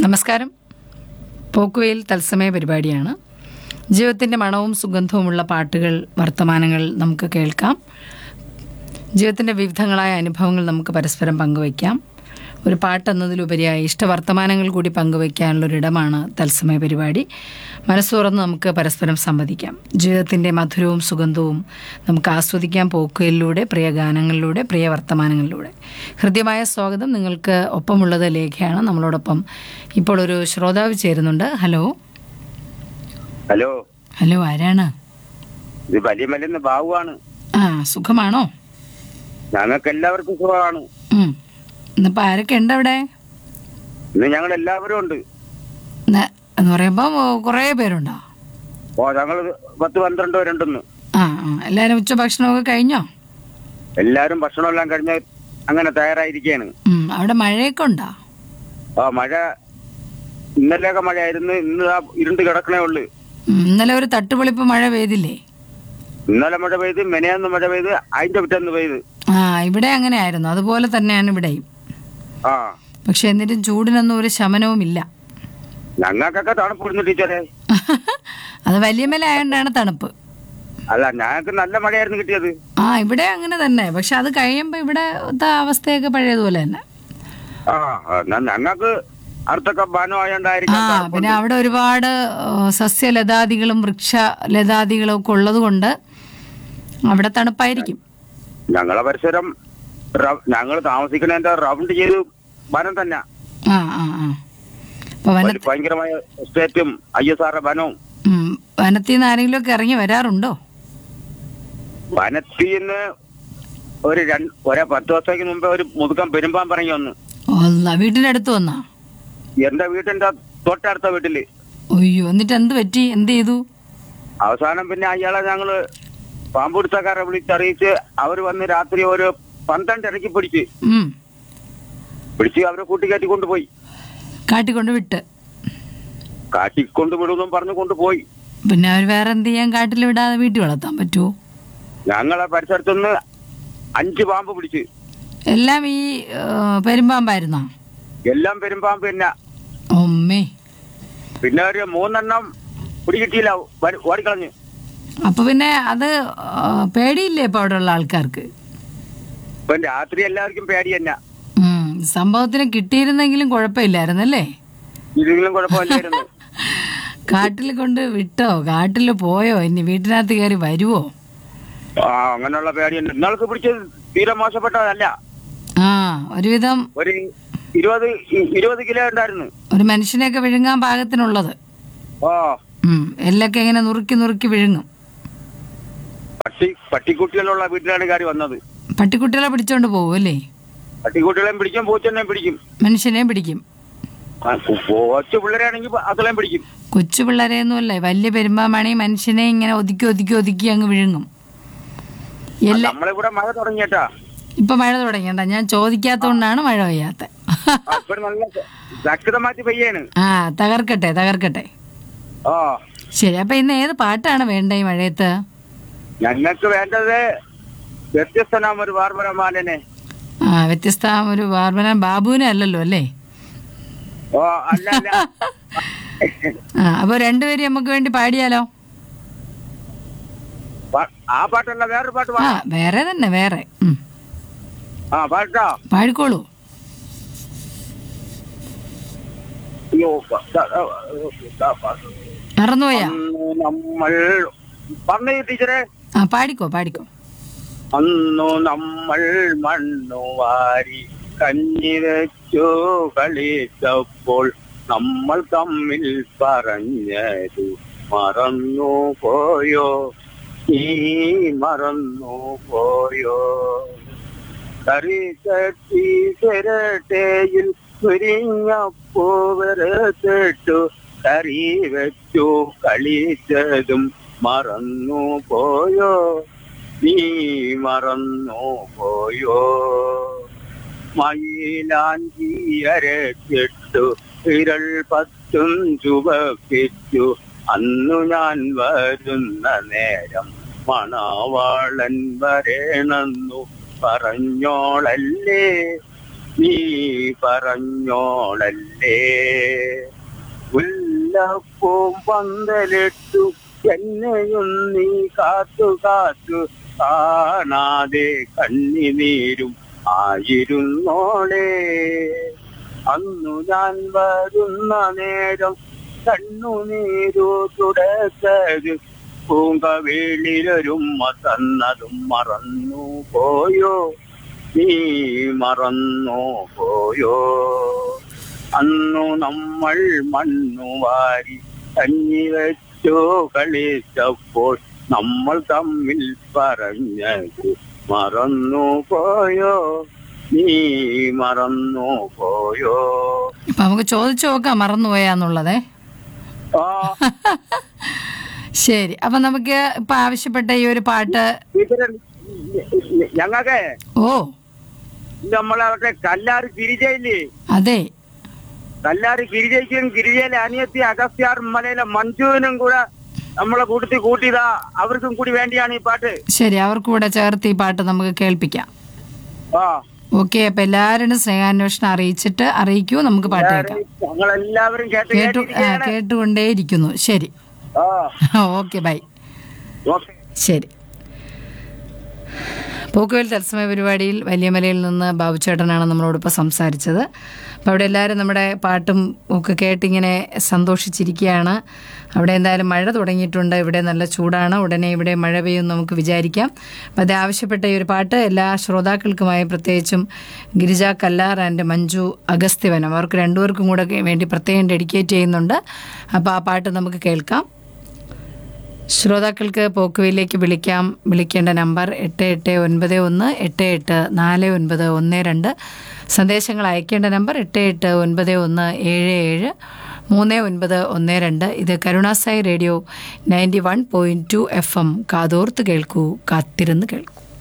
നമസ്കാരം പോക്കുവയിൽ തത്സമയ പരിപാടിയാണ് ജീവിതത്തിൻ്റെ മണവും സുഗന്ധവുമുള്ള പാട്ടുകൾ വർത്തമാനങ്ങൾ നമുക്ക് കേൾക്കാം ജീവിതത്തിൻ്റെ വിവിധങ്ങളായ അനുഭവങ്ങൾ നമുക്ക് പരസ്പരം പങ്കുവയ്ക്കാം ഒരു പാട്ടെന്നതിലുപരിയായി ഇഷ്ടവർത്തമാനങ്ങൾ കൂടി പങ്കുവയ്ക്കാനുള്ളൊരിടമാണ് തത്സമയ പരിപാടി മനസ്സ് തുറന്ന് നമുക്ക് പരസ്പരം സംവദിക്കാം ജീവിതത്തിൻ്റെ മധുരവും സുഗന്ധവും നമുക്ക് ആസ്വദിക്കാം പോക്കുവയിലൂടെ പ്രിയ ഗാനങ്ങളിലൂടെ പ്രിയ വർത്തമാനങ്ങളിലൂടെ ഹൃദ്യമായ സ്വാഗതം നിങ്ങൾക്ക് ഒപ്പമുള്ളത് ലേഖയാണ് നമ്മളോടൊപ്പം ഇപ്പോൾ ഒരു ശ്രോതാവ് ചേരുന്നുണ്ട് ഹലോ ഹലോ ഹലോ ആരാണ് ഇത് വലിയ മലന്ന് ബാബുവാണ് ആ സുഖമാണോ ഞങ്ങൾക്ക് എല്ലാവർക്കും സുഖമാണ് ഉം. ഇന്നിപ്പോൾ ആരൊക്കെ ഉണ്ട് അവിടെ ഇന്ന് ഞങ്ങൾ എല്ലാവരും ഉണ്ട് ന- എന്ന് പറയുമ്പോൾ കുറേ പേരുണ്ടോ ഓ ഞങ്ങൾ പത്ത് പന്ത്രണ്ട് പേരുണ്ടെന്ന് ആ ആ എല്ലാവരും ഉച്ചഭക്ഷണമൊക്കെ കഴിഞ്ഞോ എല്ലാരും ഭക്ഷണം എല്ലാം കഴിഞ്ഞ് അങ്ങനെ തയ്യാറായിരിക്കുകയാണ് ഉം, അവിടെ മഴയൊക്കെ ഉണ്ടോ ആ മഴ ഇന്നലെയൊക്കെ മഴയായിരുന്നു ഇന്ന് ആ ഇരുണ്ട് കിടക്കണേ ഉള്ളു ഉം, ഇന്നലെ ഒരു തട്ടുപൊളിപ്പ് മഴ പെയ്തില്ലേ ഇന്നലെ മഴ പെയ്ത് മെനയാന്ന് മഴ പെയ്ത് അതിന്റെ പിറ്റേന്ന് പെയ്ത് ആ ഇവിടെ അങ്ങനെ ആയിരുന്നു അതുപോലെ തന്നെയാണ് ഇവിടെയും ആ പക്ഷെ എന്നിട്ടും ചൂടിനൊന്നും ഒരു ശമനവുമില്ല ഞങ്ങൾക്കൊക്കെ തണുപ്പിടുന്നു ടീച്ചറെ അത് വലിയ മേലെ ആയതുകൊണ്ടാണ് തണുപ്പ് അല്ല ഞങ്ങൾക്ക് നല്ല മഴയായിരുന്നു കിട്ടിയത് ആ ഇവിടെ അങ്ങനെ തന്നെ പക്ഷെ അത് കഴിയുമ്പോൾ ഇവിടെ അവസ്ഥയൊക്കെ പഴയതുപോലെ തന്നെ ആ എന്നാ ഞങ്ങൾക്ക് അടുത്തൊക്കെ ആ ബാനമായോണ്ടായിരിക്കും പിന്നെ അവിടെ ഒരുപാട് ഏഹ്, സസ്യലതാദികളും വൃക്ഷലതാദികളും ഒക്കെ ഉള്ളത് കൊണ്ട് അവിടെ തണുപ്പായിരിക്കും ഞങ്ങളെ പരിസരം ഞങ്ങൾ താമസിക്കുന്നതിന്റെ റൗണ്ട് ചെയ്ത് വനം തന്നെ ആ ആ ആ അപ്പൊ വന ഒരു ഭയങ്കരമായ എസ്റ്റേറ്റും ഐ എസ് ആർ വനവും ഉം, വനത്തിൽ നിന്ന് ആരെങ്കിലും ഒക്കെ ഇറങ്ങി വരാറുണ്ടോ വനത്തിൽ നിന്ന് ഒരു രണ്ട് ഒരേ പത്ത് ദിവസത്തേക്ക് മുമ്പേ ഒരു മുതുക്കം പെരുമ്പാൻ പറഞ്ഞു വന്നു അല്ല വീട്ടിന്റെ അടുത്ത് വന്നാ എന്റെ വീട്ടിന്റെ തൊട്ടടുത്ത വീട്ടില് അയ്യോ എന്നിട്ട് എന്ത് പറ്റി എന്ത് ചെയ്തു അവസാനം പിന്നെ അയാളെ ഞങ്ങള് പാമ്പുടുത്തക്കാരെ വിളിച്ചറിയിച്ച് അവര് വന്ന് രാത്രി ഒരു പന്ത്രണ്ട് ഇറക്കി പിടിച്ച് ഉം പിടിച്ച് അവരെ കൂട്ടിക്കയറ്റി കൊണ്ടുപോയി കാട്ടിക്കൊണ്ട് വിട്ട് കാട്ടിക്കൊണ്ട് വിടുമെന്നും പറഞ്ഞു കൊണ്ടുപോയി പിന്നെ അവർ വേറെ എന്ത് ചെയ്യാൻ കാട്ടിൽ വിടാതെ വീട്ടിൽ വളർത്താൻ പറ്റുമോ ഞങ്ങളെ പരിസരത്തുനിന്ന് അഞ്ച് പാമ്പ് പിടിച്ച് എല്ലാം ഈ ഏഹ്, പെരുമ്പാമ്പായിരുന്നോ എല്ലാം പെരുമ്പാമ്പ് പിന്നെ ഒമ്മേ പിന്നെ ഒരു മൂന്നെണ്ണം പിടികിട്ടിയില്ല വരി- ഓടിക്കളഞ്ഞു അപ്പൊ പിന്നെ അത് ഏഹ്, പേടിയില്ലേ ഇപ്പൊ അവിടെ ഉള്ള ആൾക്കാർക്ക് ഇപ്പൊ രാത്രി എല്ലാവർക്കും പേടി തന്നെ ഉം, സംഭവത്തിന് കിട്ടിയിരുന്നെങ്കിലും കുഴപ്പമില്ലായിരുന്നല്ലേ ഇതിലും കുഴപ്പമില്ലായിരുന്നു കാട്ടിൽ കൊണ്ട് വിട്ടോ കാട്ടിൽ പോയോ ഇനി വീട്ടിനകത്ത് കയറി വരുവോ ആ അങ്ങനെയുള്ള പേടി തന്നെ ഇന്നാൾക്ക് പിടിച്ചത് തീരെ മോശപ്പെട്ടതല്ല ആ ഒരുവിധം ഒരു ഇരുപത് ഇ- ഇരുപത് കിലോ ഉണ്ടായിരുന്നു ഒരു മനുഷ്യനെയൊക്കെ വിഴുങ്ങാൻ പാകത്തിനുള്ളത് ഓ ഉം, എല്ലൊക്കെ ഇങ്ങനെ നുറുക്കി നുറുക്കി വിഴുങ്ങും പട്ടി പട്ടിക്കുട്ടികളുള്ള വീട്ടിലാണ് കാര്യം വന്നത് പട്ടിക്കുട്ടികളെ പിടിച്ചോണ്ട് പോകും അല്ലേ പട്ടിക്കുട്ടികളെയും പിടിക്കും പൂച്ചനെയും പിടിക്കും മനുഷ്യനെ പിടിക്കും ആ, കൊ- കൊച്ചു പിള്ളേരാണെങ്കിൽ അതിലെയും പിടിക്കും കൊച്ചു പിള്ളേരെയൊന്നുമല്ലേ വലിയ പെരുമ്പാമ്പാണെങ്കിൽ മനുഷ്യനെ ഇങ്ങനെ ഒതുക്കി ഒതുക്കി ഒതുക്കി അങ്ങ് വിഴുങ്ങും എല്ലാ നമ്മളിവിടെ മഴ തുടങ്ങിയേട്ടാ ഇപ്പൊ മഴ തുടങ്ങിയണ്ട ഞാൻ ചോദിക്കാത്തോണ്ടാണ് മഴ പെയ്യാത്ത ആ, ഇപ്പൊ നല്ല ശക്തമാറ്റി പെയ്യാണ് ആ തകർക്കട്ടെ തകർക്കട്ടെ ഓ ശരി അപ്പൊ ഇന്ന് ഏത് പാട്ടാണ് വേണ്ട ഈ മഴയത്ത് ഞങ്ങൾക്ക് വേണ്ടത് വ്യത്യസ്തനാം ഒരു വാർമരമാലനെ ആ വ്യത്യസ്ത ഒരു ബാർബന ബാബുവിനെ അല്ലല്ലോ അല്ലേ ഓ അല്ല അല്ല ആ അപ്പൊ രണ്ടുപേരും നമുക്ക് വേണ്ടി പാടിയാലോ പാ- ആ പാട്ടല്ല വേറൊരു പാട്ട് ആ പാ വേറെ തന്നെ വേറെ ഉം. ആ പാട്ടോ പാടിക്കോളൂ അയ്യോ പ- ദാ- ദാ- ദാ പാട്ട്. മറന്നുപോയാ അന്ന് നമ്മൾ പറഞ്ഞു ടീച്ചറെ ആ പാടിക്കോ പാടിക്കോ അന്നു നമ്മൾ മണ്ണു വാരി കഞ്ഞി വെച്ചു കളിച്ചപ്പോൾ നമ്മൾ തമ്മിൽ പറഞ്ഞതു മറന്നു പോയോ നീ മറന്നു പോയോ കറി തട്ടി ചിരട്ടയിൽ മുരിഞ്ഞപ്പോ വെറുതെട്ടു കറി വെച്ചു കളിച്ചതും മറന്നു പോയോ നീ മറന്നു പോയോ മയിലാഞ്ചി അരച്ചിട്ടു വിരൽ പത്തും ചുവപ്പിച്ചു അന്നു ഞാൻ വരുന്ന നേരം മണവാളൻ വരേണെന്നു പറഞ്ഞോളല്ലേ നീ പറഞ്ഞോളല്ലേ മുല്ലപ്പൂം പന്തലിട്ടു എന്നെയും നീ കാത്തു കാത്തു കാണാതെ കണ്ണിനീരും ആയിരുന്നോളെ അന്നു ഞാൻ വരുന്ന നേരം കണ്ണുനീരു തുടച്ചത് പൂങ്കവേളിലൊരുമ്മ തന്നതും മറന്നു പോയോ നീ മറന്നു പോയോ അന്നു നമ്മൾ മണ്ണു വാരി കഞ്ഞി വെച്ചു കളിച്ചപ്പോൾ നമ്മൾ തമ്മിൽ പറഞ്ഞത് മറന്നു പോയോ നീ മറന്നു പോയോ അപ്പൊ നമുക്ക് ചോദിച്ചു നോക്കാം മറന്നുപോയാന്നുള്ളതേ ആ ശരി അപ്പൊ നമുക്ക് ഇപ്പൊ ആവശ്യപ്പെട്ട ഈ ഒരു പാട്ട് ഇവര് ഞങ്ങൾക്ക് ഓ നമ്മളവിടെ കല്ലാറ് ഗിരിജയില്ലേ അതെ കല്ലാറ് ഗിരിജയ്ക്കും ഗിരിജയിലെ അനിയത്തി അഗസ്ത്യാർ മലയിലെ മഞ്ജുവിനും കൂടെ നമ്മളെ കൂട്ടത്തിൽ കൂട്ടിയതാ അവർക്കും കൂടി വേണ്ടിയാണ് ഈ പാട്ട് ശരി അവർക്കും കൂടെ ചേർത്ത് ഈ പാട്ട് നമുക്ക് കേൾപ്പിക്കാം ആ ഓക്കെ അപ്പൊ എല്ലാവരും സ്നേഹാന്വേഷണം അറിയിച്ചിട്ട് അറിയിക്കൂ നമുക്ക് പാട്ട് കേൾക്കാം ഞങ്ങളെല്ലാവരും കേട്ട് കേട്ടു ആ, കേട്ടിരിക്കുകയാണ്. കേട്ടുകൊണ്ടേയിരിക്കുന്നു ശരി ആ ഓക്കെ ബൈ ഓക്കെ ശരി പോക്കുവൽ തത്സമയ പരിപാടിയിൽ വലിയമലയിൽ നിന്ന് ബാബുചേട്ടനാണ് നമ്മളോടിപ്പോൾ സംസാരിച്ചത് അപ്പോൾ അവിടെ എല്ലാവരും നമ്മുടെ പാട്ടും ഒക്കെ കേട്ടിങ്ങനെ സന്തോഷിച്ചിരിക്കുകയാണ് അവിടെ എന്തായാലും മഴ തുടങ്ങിയിട്ടുണ്ട് ഇവിടെ നല്ല ചൂടാണ് ഉടനെ ഇവിടെ മഴ പെയ്യും നമുക്ക് വിചാരിക്കാം അപ്പോൾ അത് ആവശ്യപ്പെട്ട ഈ ഒരു പാട്ട് എല്ലാ ശ്രോതാക്കൾക്കുമായി പ്രത്യേകിച്ചും ഗിരിജ കല്ലാർ ആൻഡ് മഞ്ജു അഗസ്ത്യവനം അവർക്ക് രണ്ടുപേർക്കും കൂടെ വേണ്ടി പ്രത്യേകം ഡെഡിക്കേറ്റ് ചെയ്യുന്നുണ്ട് അപ്പോൾ ആ പാട്ട് നമുക്ക് കേൾക്കാം ശ്രോതാക്കൾക്ക് പോക്കുവയിലേക്ക് വിളിക്കാം വിളിക്കേണ്ട നമ്പർ എട്ട് എട്ട് ഒൻപത് ഒന്ന് എട്ട് എട്ട് നാല് ഒൻപത് ഒന്ന് രണ്ട് സന്ദേശങ്ങൾ അയക്കേണ്ട നമ്പർ എട്ട് എട്ട് ഒൻപത് ഒന്ന് ഏഴ് ഏഴ് മൂന്ന് ഒൻപത് ഒന്ന് രണ്ട് ഇത് Karunasai radio ninety one point two F M കാതോർത്ത് കേൾക്കൂ കാത്തിരുന്ന് കേൾക്കൂ